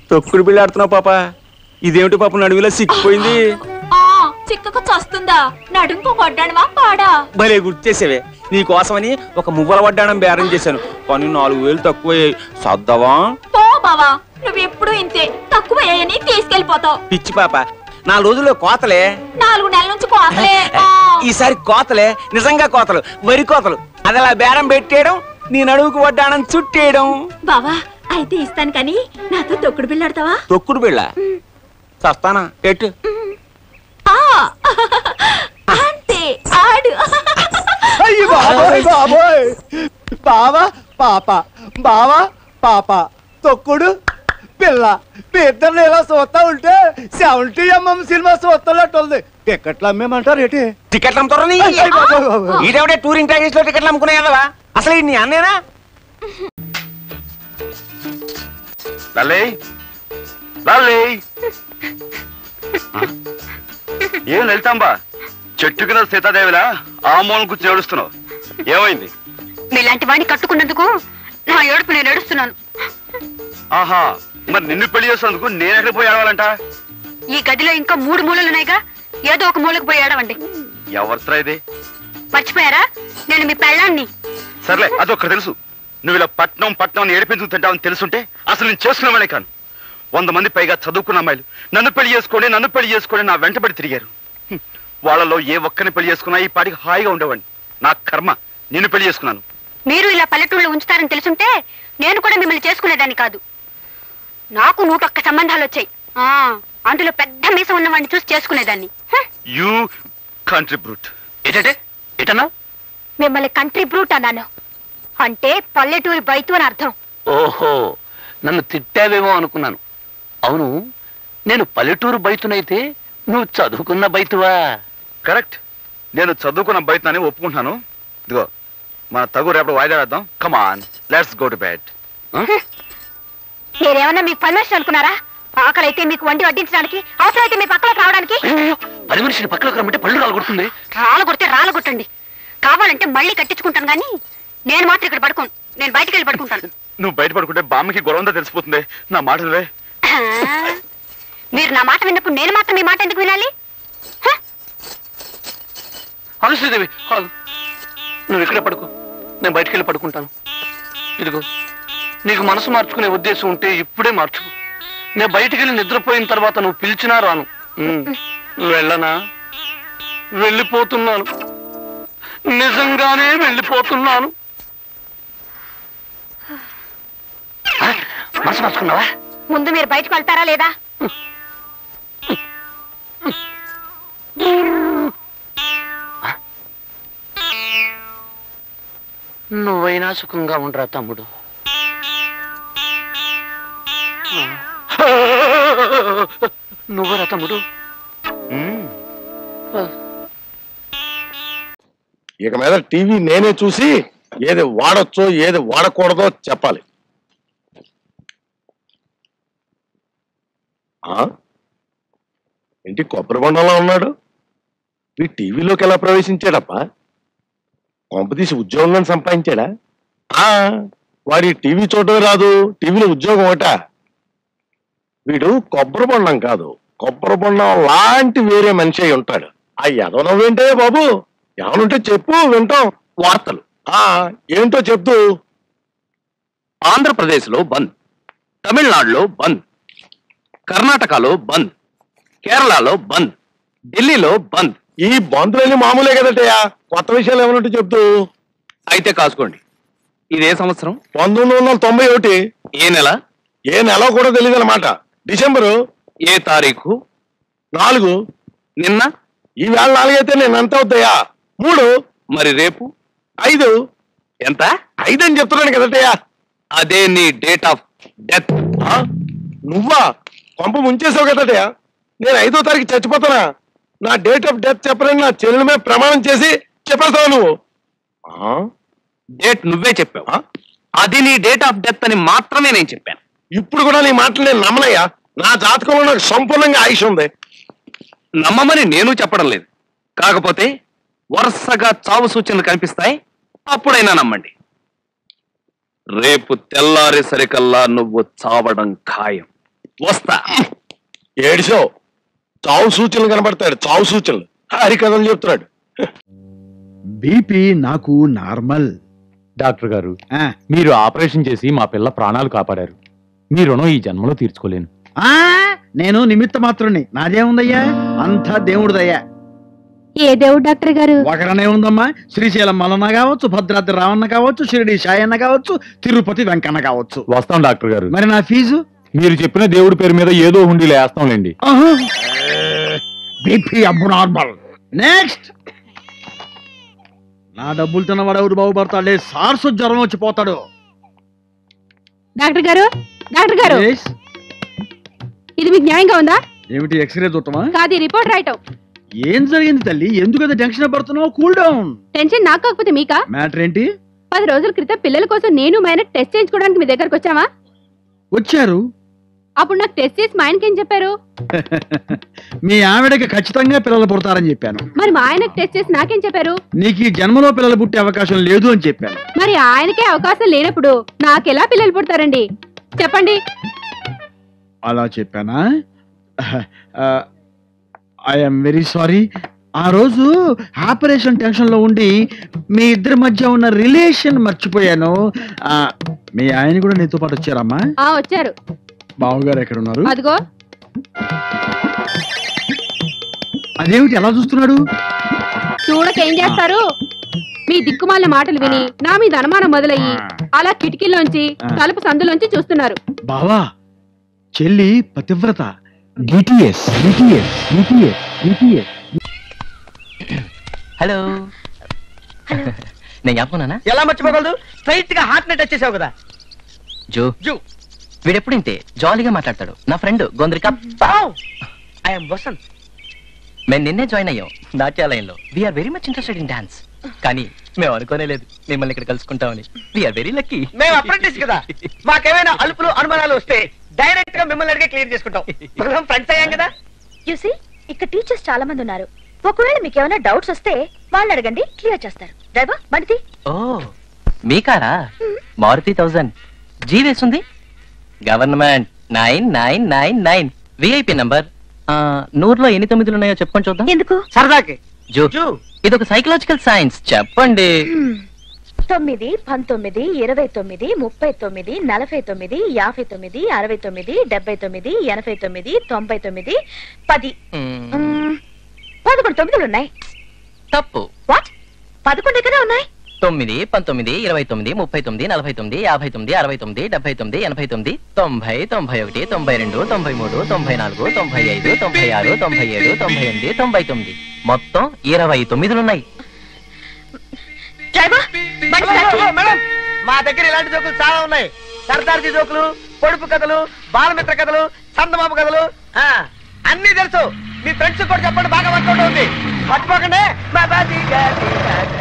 తొక్కుడు బిళ్ళ ఆడుతున్నావు పాప ఇదేమిటి పాప నడువిలో సిక్కిపోయింది ఆ చిక్కకు చస్తుందా నడుంకు కొడ్డాడవా పాడా భలే గుర్తు చేసేవే నీకోసమని ఒక మువ్వల వడ్డాణం బేరం చేశాను కానీ నాలుగు వేలు తక్కువ సర్దవా పో బావా నువ్వు ఎప్పుడు ఇంతే తక్కువ అయ్యని తీసుకెళ్లిపోతావు పిచ్చి పాప నా రోజుల్లో కోతలే నాలుగు నెలల నుంచి కోతలే ఆ. ఈసారి కోతలే నిజంగా కోతలు వరి కోతలు అది అలా బేరం పెట్టేయడం నీ నడువుకు వడ్డాణం చుట్టేయడం బావా అయితే ఇస్తాను కానీ నాతో తొక్కుడు బిళ్ళాడతావా తొక్కుడు బిళ్ళ చస్తానా ఎట్టు ఆ అంతే ఆడు అయ్యి బాబోయ్ బాబోయ్ బావా పాప బావా పాప తొక్కుడు పిల్ల మీ ఇద్దరిని ఇలా చూస్తా ఉంటే సెవెంటీ ఎంఎం సినిమా చూస్తున్నట్టు ఉంది టికెట్లు అమ్మేమంటారు ఏంటి టికెట్లు అమ్ముతారా నీ? అయ్య బాబోయ్ బాబోయ్. ఈడెవడే టూరింగ్ ప్యాకేజ్ లో టికెట్లు అమ్ముకునే కదవా అసలు ఈ నీ అన్నేనా లల్లే లల్లే ఏం వెళ్తాంబా చెట్టు కింద సీతాదేవిలా ఆ మూలం కూర్చొని ఏడుస్తున్నావు ఏమైంది మీలాంటి వాడిని కట్టుకున్నందుకు నా ఏడుపు నేను ఏడుస్తున్నాను ఆహా మరి నిన్ను పెళ్లి చేసినందుకు నేను ఎక్కడికి పోయి ఆడవాలంట ఈ గదిలో ఇంకా మూడు మూలలున్నాయిగా ఏదో ఒక మూలకు పోయి ఏడవండి ఎవరితో ఇది మర్చిపోయారా నేను మీ పెళ్ళాన్ని సర్లే అదొక్కటి తెలుసు నువ్వు ఇలా పట్నం పట్నం అని ఏడిపించుకు తింటావని తెలుసుంటే అసలు నేను చేసుకునేవాడే కాను వంద మంది పైగా చదువుకున్న అమ్మాయిలు నన్ను పెళ్లి చేసుకోండి నన్ను పెళ్లి చేసుకోండి నా వెంటబడి తిరిగారు హ్మ్. వాళ్ళలో ఏ ఒక్కరిని పెళ్లి చేసుకున్నా ఈ పాటికి హాయిగా ఉండేవాడిని నా కర్మ నిన్ను పెళ్లి చేసుకున్నాను మీరు ఇలా పల్లెటూళ్ళు ఉంచుతారని తెలుసుంటే నేను కూడా మిమ్మల్ని చేసుకునేదాన్ని కాదు నాకు నూటొక్క సంబంధాలు వచ్చాయి ఆ అందులో పెద్ద మీసం ఉన్నవాడిని చూసి చేసుకునేదాన్ని హ, యూ కంట్రీ బ్రూట్ ఏంటంటే ఎటన్నా మిమ్మల్ని కంట్రీ బ్రూట్ అన్నాను అంటే పల్లెటూరి బయటు అని అర్థం ఓహో నన్ను తిట్టావేమో అనుకున్నాను అవును నేను పల్లెటూరు బయటునైతే నువ్వు చదువుకున్న బయటువా కరెక్ట్ నేను చదువుకున్న బయట ఒప్పుకుంటున్నాను ఇదిగో మన తగు రేపు వాయిదా వేద్దాం come on let's go to bed మీరేమన్నా మీకు పర్మిషన్ అనుకున్నారా ఆకలి అయితే మీకు వండి వడ్డించడానికి అవసరం అయితే మీ పక్కలోకి రావడానికి అయ్యో, పని మనిషిని పక్కలోకి రమ్మంటే పళ్ళు రాలగొడుతుంది రాళ్ళు కొడితే రాళ్ళు కొట్టండి కావాలంటే మళ్ళీ కట్టించుకుంటాను కానీ నేను మాత్రం ఇక్కడ పడుకోను నేను బయటికి వెళ్ళి పడుకుంటాను నువ్వు బయట పడుకుంటే బామ్మకి గొడవ ఉందో తెలిసిపోతుంది నా మాటలే ఆ, మీరు నా మాట విన్నప్పుడు నేను మాత్రం మీ మాట ఎందుకు వినాలి ఆగు శ్రీదేవి ఆగు. నువ్వు ఇక్కడే పడుకో నేను బయటికి వెళ్ళి పడుకుంటాను ఇదిగో నీకు మనసు మార్చుకునే ఉద్దేశం ఉంటే ఇప్పుడే మార్చుకో నేను బయటికి వెళ్ళి నిద్రపోయిన తర్వాత నువ్వు పిలిచినా రాను ఉమ్. వెళ్ళనా వెళ్ళిపోతున్నాను నిజంగానే వెళ్ళిపోతున్నాను ఆ, మనసు మార్చుకున్నావా ముందు మీరు బయటకు వెళ్తారా లేదా నువ్వైనా సుఖంగా ఉండరా తమ్ముడు నువ్వరా తమ్ముడు ఇక మీద టీవీ నేనే చూసి ఏది వాడొచ్చో ఏది వాడకూడదో చెప్పాలి ఆ? ఏంటి కొబ్బరి బొండంలో ఉన్నాడు ఈ టీవీలోకి ఎలా ప్రవేశించాడప్పా కొంపతీసి ఉద్యోగం సంపాదించాడా ఆ వాడి టీవీ చూడటమే రాదు టీవీలో ఉద్యోగం ఒకట వీడు కొబ్బరి బొండం కాదు కొబ్బరి బొండం లాంటి వేరే మనిషి అయి ఉంటాడు ఆ ఎదవనవ్వేంటే బాబు ఏమనుంటే చెప్పు వింటాం వార్తలు ఆ ఏంటో చెప్తూ ఆంధ్రప్రదేశ్లో బంద్ తమిళనాడులో బంద్ కర్ణాటకలో బంద్ కేరళలో బంద్ ఢిల్లీలో బంద్ ఈ బంధువులన్నీ మామూలే కదటయ్యా కొత్త విషయాలు ఏమన్నట్టు చెప్తూ అయితే కాసుకోండి ఇదే సంవత్సరం పంతొమ్మిది వందల తొంభై ఒకటి ఏ నెల ఏ నెల కూడా తెలియదు అనమాట డిసెంబరు ఏ తారీఖు నాలుగు నిన్న ఈ వేళ నాలుగైతే నేను ఎంత అవుతాయా మూడు మరి రేపు ఐదు ఎంత ఐదు అని చెప్తున్నాను కదటయ్యా అదే నీ డేట్ ఆఫ్ డెత్ ఆ? నువ్వా పంప ముంచేసావు కదటయ్యా నేను ఐదో తారీఖు చచ్చిపోతానా నా డేట్ ఆఫ్ డెత్ చెప్పనని నా చెల్లెల మీద ప్రమాణం చేసి చెప్పేస్తావు నువ్వు ఆ? డేట్ నువ్వే చెప్పావు ఆ? అది నీ డేట్ ఆఫ్ డెత్ అని మాత్రమే నేను చెప్పాను ఇప్పుడు కూడా నీ మాటలు నేను నమ్మనయ్యా నా జాతకంలో నాకు సంపూర్ణంగా ఆయుష్ ఉంది నమ్మమని నేను చెప్పడం లేదు కాకపోతే వరుసగా చావు సూచనలు కనిపిస్తాయి అప్పుడైనా నమ్మండి రేపు తెల్లారేసరికల్లా నువ్వు చావడం ఖాయం వస్తా ఏడిసో చావు సూచనలు కనబడతాడు చావు సూచనలు హరికథలు చెప్తున్నాడు బీపీ నాకు నార్మల్ డాక్టర్ గారు ఆ, మీరు ఆపరేషన్ చేసి మా పిల్ల ప్రాణాలు కాపాడారు మీ రుణం ఈ జన్మలో తీర్చుకోలేను ఆ, నేను నిమిత్త మాత్రుని నాదేముందయ్యా అంతా దేవుడిదయ్యా ఏ దేవుడు డాక్టర్ గారు ఒకరనే ఉందమ్మా శ్రీశైలం మల్లన్న కావచ్చు భద్రాద్రి రావన్న కావచ్చు షిరిడి సాయన్న కావచ్చు తిరుపతి వెంకన్న కావచ్చు వస్తాం డాక్టర్ గారు మరి నా ఫీజు మీరు చెప్పిన దేవుడి పేరు మీద ఏదో హుండీ లేస్తాంలేండి బీపీ అబ్బు నార్మల్ నెక్స్ట్ నా డబ్బులు తిన్నవాడు ఎవరు బాగుపడతాడే సార్సు జ్వరం వచ్చి పోతాడు డాక్టర్ గారు డాక్టర్ గారు Yes. ఇది మీకు న్యాయంగా ఉందా ఏమిటి ఎక్స్రే చూడటమా కాదు ఈ రిపోర్ట్ రాయటం ఏం జరిగింది తల్లి ఎందుకు అంత టెన్షన్ పడుతున్నావు కూల్ డౌన్ టెన్షన్ నాకు కాకపోతే మీకా మ్యాటర్ ఏంటి పది రోజుల క్రితం పిల్లల కోసం నేను మా ఆయన టెస్ట్ చేయించుకోవడానికి మీ దగ్గరకు వచ్చామా వచ్చారు అప్పుడు నాకు టెస్ట్ చేసి మా ఆయనకి ఏం చెప్పారు మీ ఆవిడకి ఖచ్చితంగా పిల్లలు పుడతారని చెప్పాను మరి మా ఆయనకు టెస్ట్ చేసి నాకేం చెప్పారు నీకు ఈ జన్మలో పిల్లలు పుట్టే అవకాశం లేదు అని చెప్పాను మరి ఆయనకే అవకాశం లేనప్పుడు నాకెలా పిల్లలు పుడతారండి చెప్పండి అలా చెప్పానా ఐఎమ్ వెరీ సారీ ఆ రోజు ఆపరేషన్ టెన్షన్ లో ఉండి మీ ఇద్దరి మధ్య ఉన్న రిలేషన్ మర్చిపోయాను ఆ, మీ ఆయన కూడా నీతో పాటు వచ్చారమ్మా ఆ వచ్చారు బావగారు ఎక్కడ ఉన్నారు అదిగో అదేమిటి ఎలా చూస్తున్నాడు చూడక ఏం చేస్తారు మీ దిక్కుమాలిన మాటలు విని నా మీద అనుమానం మొదలయ్యి అలా కిటికీలోంచి తలుపు సందులోంచి చూస్తున్నారు బావా చెల్లి పతివ్రత DTS DTS DTS DTS hello నేను చెప్పన్నానా ఎలా మర్చిపోగలదు స్ట్రైట్ గా హార్ట్ నెట్ వచ్చేసావు కదా జో జూ వీడెప్పుడు ఇంతే జాలీగా మాట్లాడతాడు నా ఫ్రెండ్ గోంద్రిక ఐఎమ్ వసంత్ మేము నిన్నే జాయిన్ అయ్యాం నాట్యాలయంలో we are very much interested in dance కానీ మేము అనుకోనే లేదు మిమ్మల్ని ఇక్కడ కలుసుకుంటామని వీఆర్ వెరీ లక్కీ మేము అప్రెంటిస్ కదా మాకేమైనా అలుపులు అనుమానాలు వస్తే డైరెక్ట్ గా మిమ్మల్ని అడిగే క్లియర్ చేసుకుంటాం మనం ఫ్రెండ్స్ అయ్యాం కదా యూసి ఇక్కడ టీచర్స్ చాలా మంది ఉన్నారు ఒకవేళ మీకు ఏమైనా డౌట్స్ వస్తే వాళ్ళు అడగండి క్లియర్ చేస్తారు డ్రైవర్ బండిది ఓ మీ కారా మారుతి థౌజండ్ జీ వేస్తుంది government nine nine nine nine VIP number నూరులో ఎన్ని తొమ్మిదిలు ఉన్నాయో చెప్పండి చూద్దాం ఎందుకు సరదాకి జో ఇది ఒక సైకలాజికల్ సైన్స్ చెప్పండి తొమ్మిది పంతొమ్మిది ఇరవై తొమ్మిది ముప్పై తొమ్మిది నలభై తొమ్మిది యాభై తొమ్మిది అరవై తొమ్మిది డెబ్బై తొమ్మిది ఎనభై తొమ్మిది తొంభై తొమ్మిది పది మ్మ్, మ్మ్, పదకొండు తొమ్మిదిలు ఉన్నాయి తప్పు వాట్ పదకొండే కదా ఉన్నాయి తొమ్మిది పంతొమ్మిది ఇరవై తొమ్మిది ముప్పై తొమ్మిది నలభై తొమ్మిది యాభై తొమ్మిది అరవై తొమ్మిది డెబ్బై తొమ్మిది ఎనభై తొమ్మిది తొంభై తొంభై ఒకటి తొంభై రెండు తొంభై మూడు తొంభై నాలుగు తొంభై ఐదు తొంభై ఆరు తొంభై ఏడు తొంభై ఎనిమిది తొంభై తొమ్మిది మొత్తం ఇరవై తొమ్మిదిలున్నాయి డ్రైవర్ బండి స్టార్ట్ చేయి. మేడం మా దగ్గర ఇలాంటి జోకులు చాలా ఉన్నాయి సర్దార్జీ జోకులు పొడుపు కథలు బాలమిత్ర కథలు చందమామ కథలు ఆ, అన్నీ తెలుసు మీ ఫ్రెండ్స్ కూడా చెప్పండి బాగా వర్కౌట్ అవుతుంది మర్చిపోకండి మా బాజీ గారి